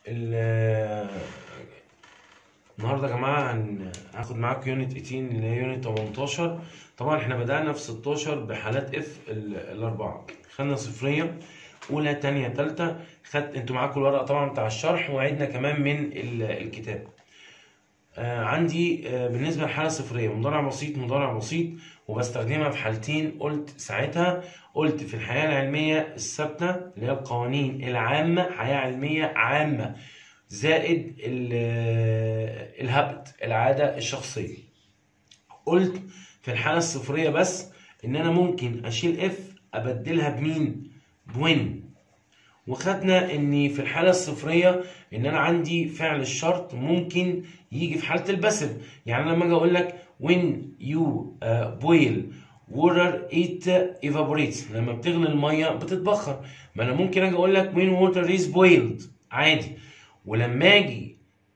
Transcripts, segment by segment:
ال- النهارده يا جماعه هن- هاخد معاكم يونت 18 اللي هي يونت 18 طبعا احنا بدأنا في 16 بحالات اف ال- الاربعه خدنا صفريه اولى تانية تالتة خد انتوا معاكم الورقه طبعا بتاع الشرح وعدنا كمان من ال- الكتاب آه عندي آه بالنسبه للحاله الصفريه مضارع بسيط مضارع بسيط وبستخدمها في حالتين قلت ساعتها قلت في الحياه العلميه الثابته اللي هي القوانين العامه حياه علميه عامه زائد ال- الهبت العاده الشخصيه قلت في الحاله الصفريه بس ان انا ممكن اشيل اف ابدلها بمين بوين وخدنا ان في الحاله الصفريه ان انا عندي فعل الشرط ممكن يجي في حاله الباسف يعني انا لما اجي اقول لك when you uh, boil water it evaporates لما بتغلي الميه بتتبخر ما انا ممكن اجي اقول لك when water is boiled عادي ولما اجي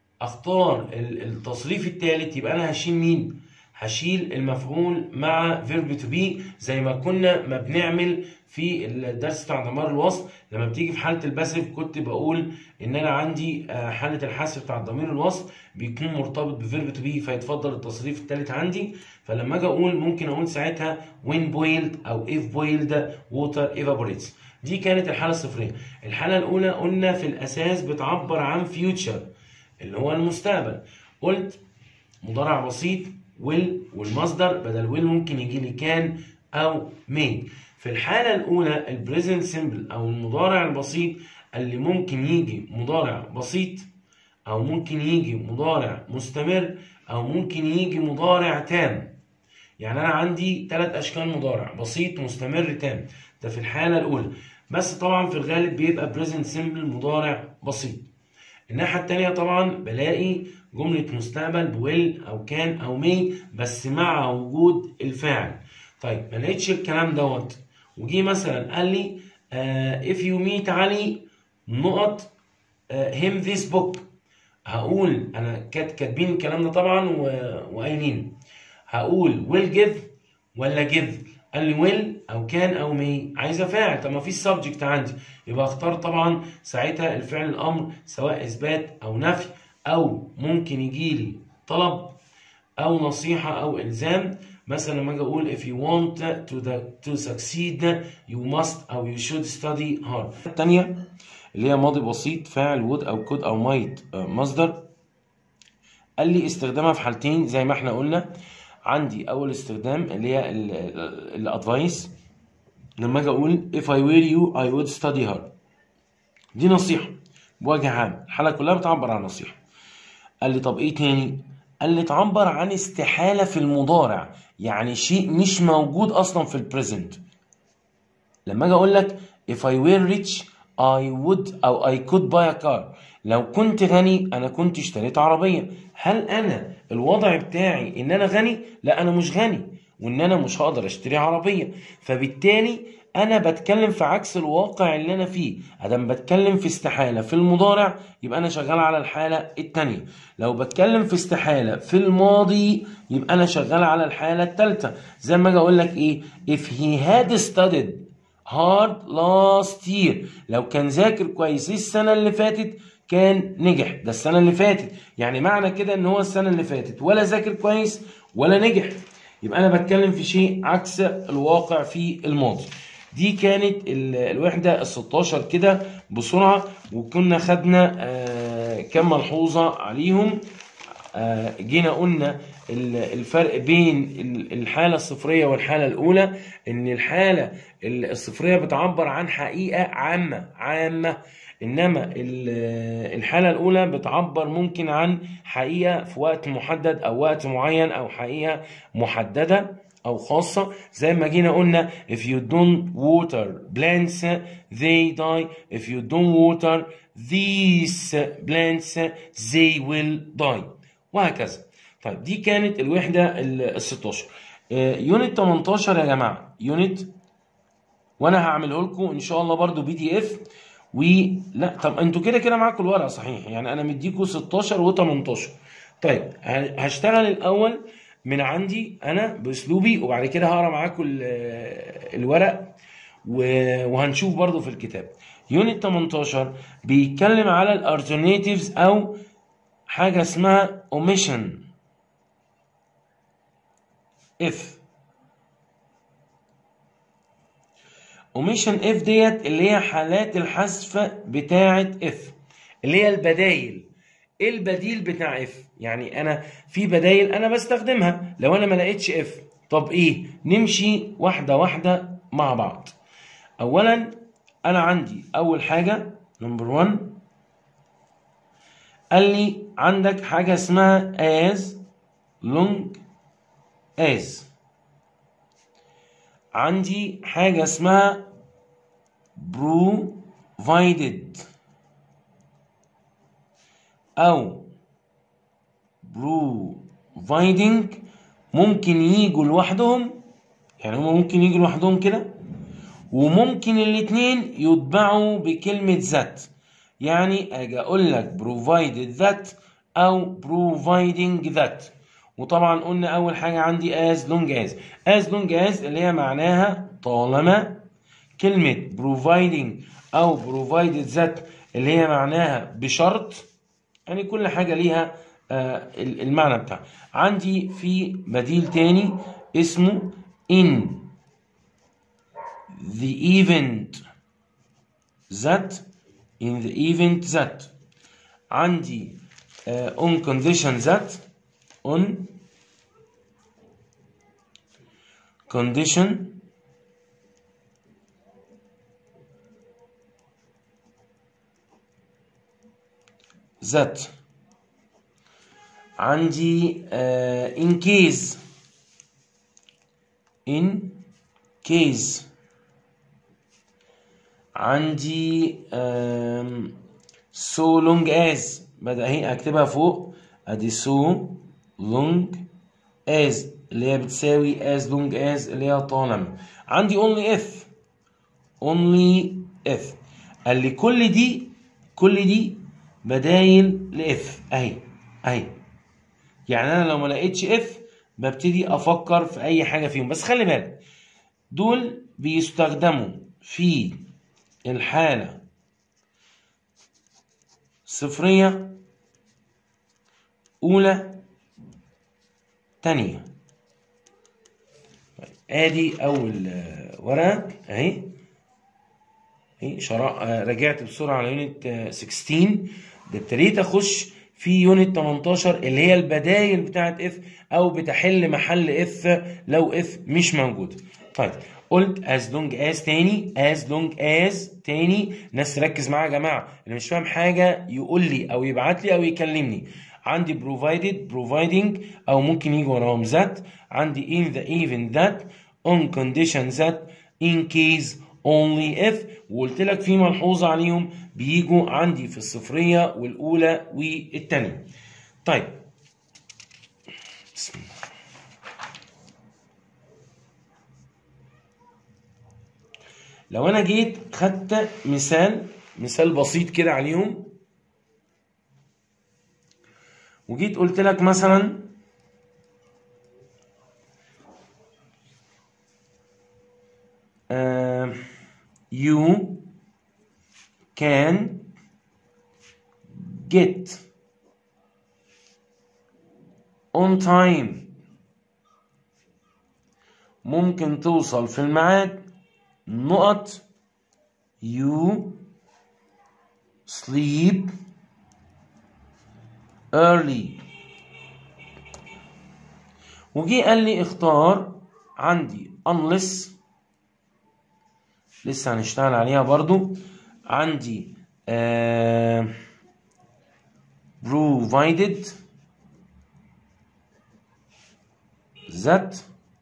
اختار ال- التصريف الثالث يبقى انا هشيل مين هشيل المفعول مع فيرب تو بي زي ما كنا ما بنعمل في الدرس بتاع ضمائر الوصل لما بتيجي في حاله الباسف كنت بقول ان انا عندي آه، حاله الحذف بتاع ضمير الوصل بيكون مرتبط بفيرب تو بي فيتفضل التصريف الثالث عندي فلما اجي اقول ممكن اقول ساعتها when boiled او if boiled water evaporates دي كانت الحاله الصفريه الحاله الاولى قلنا في الاساس بتعبر عن future اللي هو المستقبل قلت مضارع بسيط will والمصدر بدل will ممكن يجي لي كان او may في الحالة الأولى البريزنت سيمبل أو المضارع البسيط اللي ممكن يجي مضارع بسيط أو ممكن يجي مضارع مستمر أو ممكن يجي مضارع تام يعني أنا عندي ثلاث أشكال مضارع بسيط مستمر تام ده في الحالة الأولى بس طبعا في الغالب بيبقى بريزنت سيمبل مضارع بسيط الناحية التانية طبعا بلاقي جملة مستقبل بويل أو كان أو مي بس مع وجود الفاعل طيب ما لقيتش الكلام دوت وجي مثلا قال لي آه if you meet علي نقط آه him this book هقول أنا كات كاتبين الكلام ده طبعا و- وقايلين هقول will give ولا give قال لي will او كان او مي عايزه فاعل طب ما فيش سبجكت عندي يبقى اختار طبعا ساعتها الفعل الامر سواء اثبات او نفي او ممكن يجي لي طلب او نصيحه او الزام مثلا لما اجي اقول if you want to the, to succeed you must او you should study hard الثانيه اللي هي ماضي بسيط فاعل would او could او might آه، مصدر قال لي استخدامها في حالتين زي ما احنا قلنا عندي اول استخدام اللي هي الادفايس لما اجي اقول if I were you I would study hard دي نصيحة بوجه عام الحالة كلها بتعبر عن نصيحة قال لي طب ايه تاني قال لي تعبر عن استحالة في المضارع يعني شيء مش موجود اصلا في البريزنت لما اجي اقول لك if I were rich I would او I could buy a car لو كنت غني انا كنت اشتريت عربية هل انا الوضع بتاعي ان انا غني لا انا مش غني وان انا مش هقدر اشتري عربية فبالتالي انا بتكلم في عكس الواقع اللي انا فيه ادم بتكلم في استحالة في المضارع يبقى انا شغال على الحالة التانية لو بتكلم في استحالة في الماضي يبقى انا شغال على الحالة التالتة زي ما اجي اقول لك ايه if he had studied hard last year لو كان ذاكر كويس السنة اللي فاتت كان نجح ده السنة اللي فاتت يعني معنى كده ان هو السنة اللي فاتت ولا ذاكر كويس ولا نجح يبقى انا بتكلم في شيء عكس الواقع في الماضي دي كانت ال- الوحدة ال 16 كده بسرعة وكنا خدنا آه كم ملحوظة عليهم آه، جينا قلنا ال- الفرق بين ال- الحالة الصفرية والحالة الأولى إن الحالة ال- الصفرية بتعبر عن حقيقة عامة عامة إنما ال- الحالة الأولى بتعبر ممكن عن حقيقة في وقت محدد أو وقت معين أو حقيقة محددة أو خاصة زي ما جينا قلنا if you don't water plants they die if you don't water these plants they will die وهكذا طيب دي كانت الوحدة ال 16 آه، يونت 18 يا جماعة يونت وانا هعمله لكم ان شاء الله برضو بي دي اف ولا طب انتوا كده كده معاكم الورقه صحيح يعني انا مديكم 16 و18 طيب ه- هشتغل الاول من عندي انا باسلوبي وبعد كده هقرا معاكم ال- الورق و- وهنشوف برضو في الكتاب يونت 18 بيتكلم على الالترناتيفز او حاجه اسمها اوميشن اف اوميشن اف ديت اللي هي حالات الحذف بتاعه اف اللي هي البدايل ايه البديل بتاع اف يعني انا في بدايل انا بستخدمها لو انا ما لقيتش اف طب ايه نمشي واحده واحده مع بعض اولا انا عندي اول حاجه نمبر 1 قال لي عندك حاجه اسمها as long as عندي حاجه اسمها provided او providing ممكن يجوا لوحدهم يعني هما ممكن يجوا لوحدهم كده وممكن الاتنين يتبعوا بكلمة ذات يعني اجي اقول لك provided that او providing that وطبعا قلنا اول حاجة عندي as long as as long as اللي هي معناها طالما كلمة providing او provided that اللي هي معناها بشرط يعني كل حاجة ليها آه المعنى بتاعها عندي في بديل تاني اسمه in the event that in the event that عندي uh, on condition that on condition that عندي uh, in case in case عندي um, so long as بدأ اهي اكتبها فوق ادي so long as اللي هي بتساوي as long as اللي هي طالما عندي only if only if قال لي كل دي كل دي بدايل لاف اهي اهي يعني انا لو ما لقيتش اف ببتدي افكر في اي حاجه فيهم بس خلي بالك دول بيستخدموا في الحالة صفرية أولى تانية ادي اول ورقة اهي اهي شرع رجعت بسرعة على يونت 16 ده ابتديت اخش في يونت 18 اللي هي البدايل بتاعت اف او بتحل محل اف لو اف مش موجود طيب قلت as long as تاني as long as تاني ناس تركز معايا يا جماعه اللي مش فاهم حاجه يقول لي او يبعت لي او يكلمني عندي provided providing او ممكن يجي وراهم that عندي in the event that on condition that in case only if وقلت لك في ملحوظه عليهم بيجوا عندي في الصفريه والاولى والثانيه طيب بسم الله لو انا جيت خدت مثال مثال بسيط كده عليهم وجيت قلت لك مثلا uh, you can get on time ممكن توصل في الميعاد نقط you sleep early وجي قال لي اختار عندي unless لسه هنشتغل عليها برضو عندي uh, provided that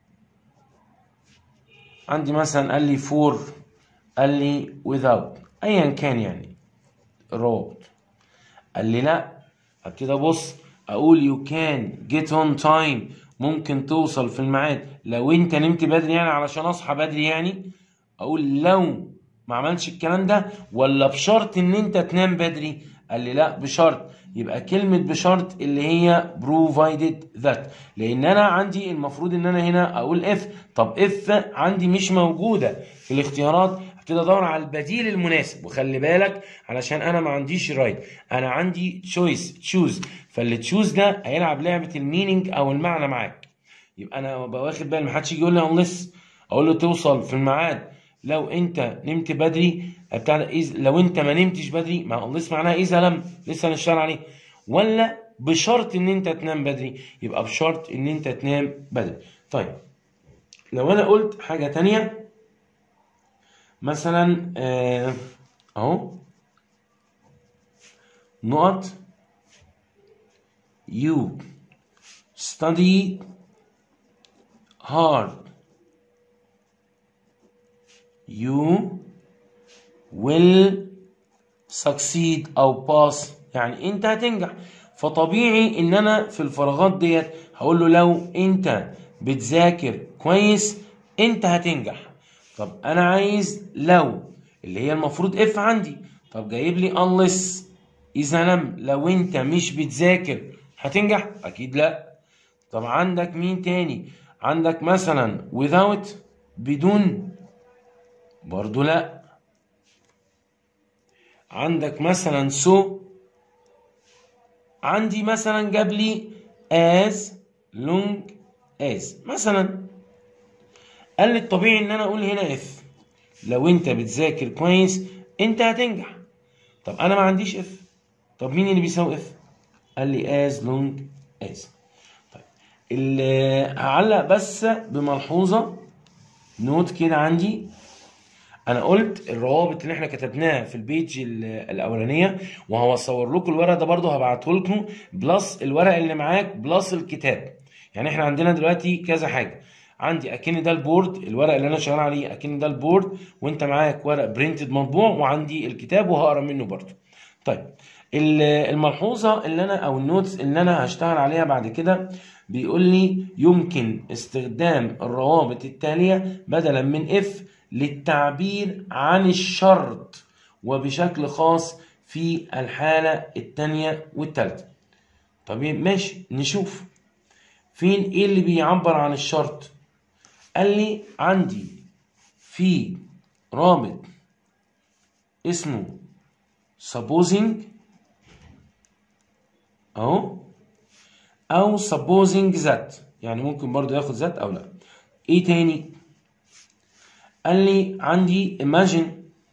عندي مثلا قال لي for قال لي without ايا كان يعني الروابط قال لي لا ابتدي ابص اقول you can get on time ممكن توصل في الميعاد لو انت نمت بدري يعني علشان اصحى بدري يعني اقول لو ما عملش الكلام ده ولا بشرط ان انت تنام بدري قال لي لا بشرط يبقى كلمة بشرط اللي هي provided that لأن أنا عندي المفروض إن أنا هنا أقول if طب if عندي مش موجودة في الاختيارات هبتدي ادور على البديل المناسب وخلي بالك علشان انا ما عنديش رايت انا عندي تشويس تشوز فاللي تشوز ده هيلعب لعبه المينينج او المعنى معاك يبقى انا ببقى واخد بالي محدش يجي يقول لي unless اقول له توصل في الميعاد لو انت نمت بدري بتاع ده إذ لو انت ما نمتش بدري ما unless معناها اذا لم لسه هنشتغل عليه ولا بشرط ان انت تنام بدري يبقى بشرط ان انت تنام بدري طيب لو انا قلت حاجه تانية مثلا آه، اهو نقط you study hard you will succeed او pass يعني انت هتنجح فطبيعي ان انا في الفراغات ديت هقول له لو انت بتذاكر كويس انت هتنجح طب انا عايز لو اللي هي المفروض اف عندي طب جايب لي unless اذا لم لو انت مش بتذاكر هتنجح اكيد لا طب عندك مين تاني عندك مثلا without بدون برضو لا عندك مثلا so عندي مثلا جاب لي as long as مثلا قال لي الطبيعي ان انا اقول هنا اف لو انت بتذاكر كويس انت هتنجح طب انا ما عنديش اف طب مين اللي بيساوي اف قال لي as long as طيب اللي هعلق بس بملحوظه نوت كده عندي انا قلت الروابط اللي احنا كتبناها في البيج ال- الاولانيه وهصور لكم الورق ده برضه هبعته لكم بلس الورق اللي معاك بلس الكتاب يعني احنا عندنا دلوقتي كذا حاجه عندي اكن ده البورد الورق اللي انا شغال عليه اكن ده البورد وانت معاك ورق برينتد مطبوع وعندي الكتاب وهقرا منه برضه طيب ال- الملحوظه اللي انا او النوتس اللي انا هشتغل عليها بعد كده بيقول لي يمكن استخدام الروابط التاليه بدلا من اف للتعبير عن الشرط وبشكل خاص في الحاله الثانيه والثالثه طب ماشي نشوف فين ايه اللي بيعبر عن الشرط قال لي عندي في رابط اسمه supposing اهو او supposing that يعني ممكن برضو ياخد that او لا ايه تاني قال لي عندي imagine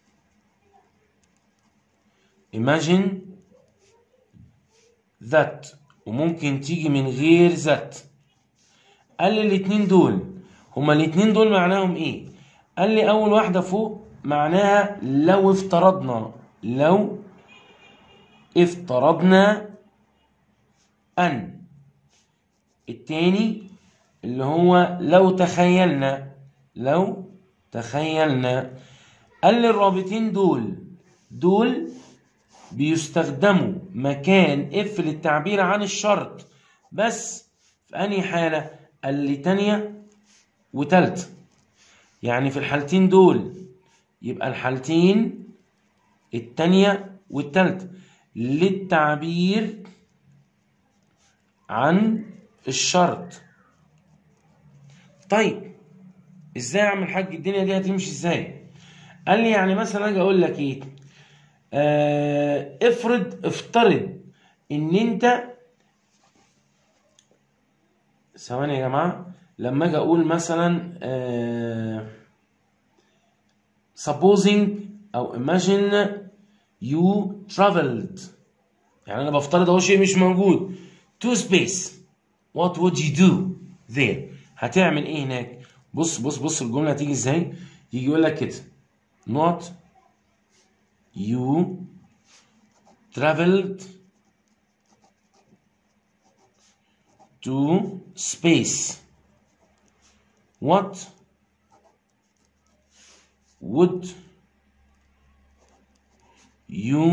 imagine that وممكن تيجي من غير that قال لي الاتنين دول هما الاتنين دول معناهم ايه قال لي اول واحدة فوق معناها لو افترضنا لو افترضنا ان التاني اللي هو لو تخيلنا لو تخيلنا قال لي الرابطين دول دول بيستخدموا مكان اف للتعبير عن الشرط بس في انهي حالة قال لي تانية وتالتة يعني في الحالتين دول يبقى الحالتين التانية والتالتة للتعبير عن الشرط طيب ازاي اعمل حاج الدنيا دي هتمشي ازاي قال لي يعني مثلا اجي اقول لك ايه آه افرض افترض ان انت ثواني يا جماعه لما اجي اقول مثلا آه supposing او imagine you traveled يعني انا بفترض اهو شيء مش موجود to space what would you do there هتعمل ايه هناك بص بص بص الجمله هتيجي ازاي يجي يقول لك كده not you traveled to space what would you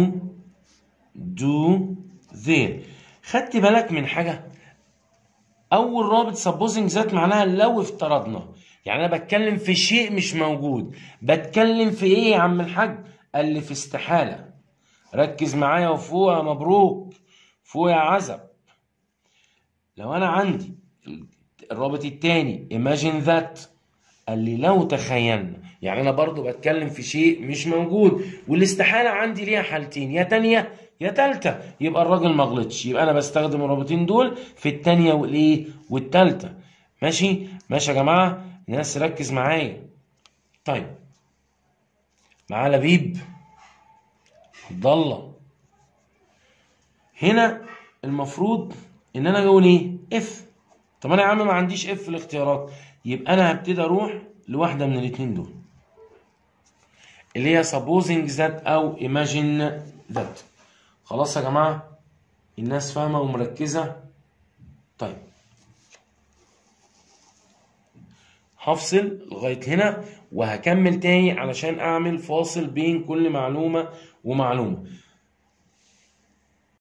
do there خدت بالك من حاجة أول رابط supposing ذات معناها لو افترضنا يعني أنا بتكلم في شيء مش موجود بتكلم في إيه يا عم الحاج قال لي في استحالة ركز معايا وفوق يا مبروك فوق يا عزب لو أنا عندي الرابط التاني imagine that قال لي لو تخيلنا يعني انا برضو بتكلم في شيء مش موجود والاستحالة عندي ليها حالتين يا تانية يا تالتة يبقى الراجل ما غلطش يبقى انا بستخدم الرابطين دول في التانية والايه والتالتة ماشي ماشي يا جماعة الناس ركز معايا طيب معاه لبيب عبد الله هنا المفروض ان انا اقول ايه اف طب انا يا عم ما عنديش اف في الاختيارات يبقى انا هبتدي اروح لواحده من الاثنين دول اللي هي supposing that او imagine that خلاص يا جماعه الناس فاهمه ومركزه طيب هفصل لغايه هنا وهكمل تاني علشان اعمل فاصل بين كل معلومه ومعلومه